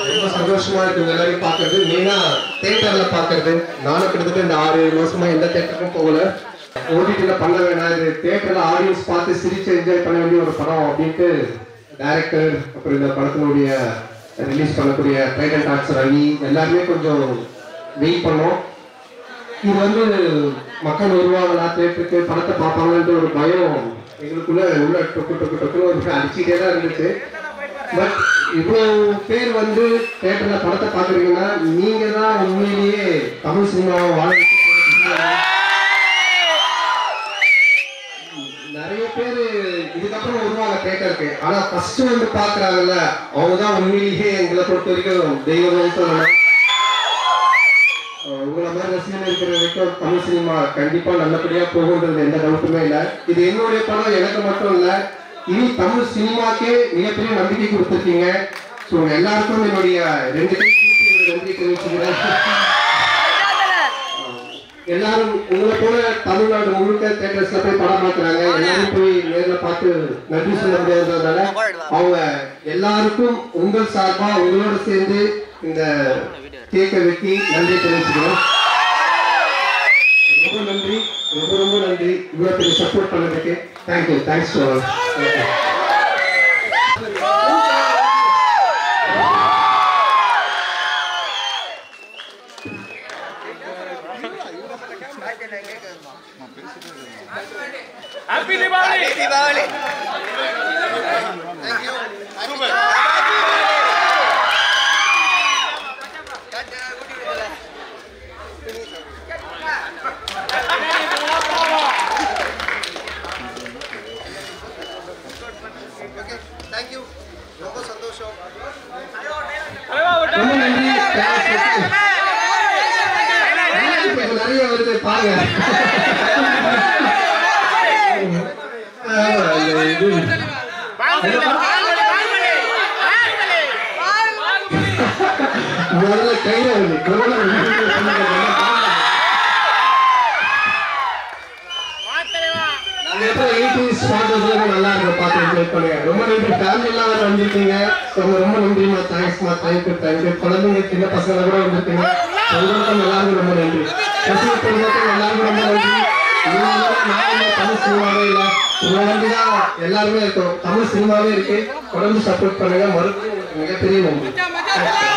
ரொம்ப சந்தோஷமா இருக்கு உங்க எல்லாரையும் பாக்குறது மெயினா தேட்டர்ல பாக்குறது நானும் கிட்டத்தட்ட இந்த ஆறு ஏழு வருஷமா எந்த தேட்டருக்கும் போகல ஓடிடில பண்ண வேணாம் இது தேட்டர்ல ஆடியன்ஸ் பார்த்து சிரிச்சு என்ஜாய் பண்ண வேண்டிய ஒரு படம் அப்படின்ட்டு டைரக்டர் அப்புறம் இந்த படத்தினுடைய ரிலீஸ் பண்ணக்கூடிய டைட்டன் டாக்ஸ் ரவி எல்லாருமே கொஞ்சம் வெயிட் பண்ணோம் இது வந்து மக்கள் வருவாங்களா தேட்டருக்கு படத்தை பார்ப்பாங்கன்ற ஒரு பயம் எங்களுக்குள்ள உள்ள டொக்கு டொக்கு டொக்குன்னு ஒரு அடிச்சுட்டே தான் இருந்துச்சு பட் இவ்வளவு பேர் வந்து தேட்டர்ல படத்தை பார்க்குறீங்கன்னா நீங்க தான் உண்மையிலேயே தமிழ் சினிமாவை வாழ வைக்க போறீங்க. நிறைய பேர் இதுக்கப்புறம் வருவாங்க தேட்டருக்கு ஆனா ஃபர்ஸ்ட் வந்து பாக்குறாங்கல்ல அவங்க தான் உண்மையிலேயே எங்களை பொறுத்த வரைக்கும் தெய்வம்னு சொல்லணும் அஹ் உங்களை மாதிரி ரசிகர்கள் இருக்கிற வரைக்கும் தமிழ் சினிமா கண்டிப்பா நல்லபடியா போகுன்றது எந்த டவுட்டுமே இல்லை இது என்னுடைய படம் எனக்கு மட்டும் இல்ல இனி தமிழ் சினிமாக்கே மிகப்பெரிய நம்பிக்கை கொடுத்துருக்கீங்க ஸோ எல்லாருக்கும் என்னுடைய ரெண்டு கை கூப்பி என்னோட நன்றி தெரிவிச்சுக்கிறேன் எல்லாரும் உங்களை போல தமிழ்நாடு முழுக்க தேட்டர்ஸ்ல போய் படம் பார்க்கறாங்க எல்லாரும் போய் நேர்ல பார்த்து நன்றி சொல்ல முடியாததுனால அவங்க எல்லாருக்கும் உங்கள் சார்பா உங்களோட சேர்ந்து இந்த கேக்கை வெட்டி நன்றி தெரிவிச்சுக்கிறோம் ரொம்ப நன்றி ரொம்ப ரொம்ப நன்றி இவ்வளவு பெரிய சப்போர்ட் பண்ணதுக்கு thank you thanks to happy Deepavali Deepavali thank you ரொம்ப சந்தோஷம் தலைவா விட்டு ரொம்ப நன்றி இப்ப நிறைய வருது பாருங்க ஆ, இந்த இது முதல்ல கையில வருது கொரோனா நல்லா இருக்கும் பார்த்து என்ஜாய் பண்ணுங்க ரொம்ப நன்றி ஃபேமிலி எல்லாம் வேற வந்திருக்கீங்க ரொம்ப ரொம்ப நன்றிமா தேங்க்ஸ்மா தேங்க்யூ தேங்க்யூ குழந்தைங்க சின்ன பசங்க கூட வந்திருக்கீங்க உங்களுக்கும் எல்லாருக்கும் ரொம்ப நன்றி பசங்க பெண்களுக்கும் எல்லாருக்கும் ரொம்ப நன்றி இவங்க நானுமே தமிழ் சினிமாவே இல்லை உங்களை நம்பி தான் எல்லாருமே இருக்கோம் தமிழ் சினிமாவே இருக்கு தொடர்ந்து சப்போர்ட் பண்ணுங்க மறுபடியும் உங்களுக்கு மிகப்பெரிய நன்றி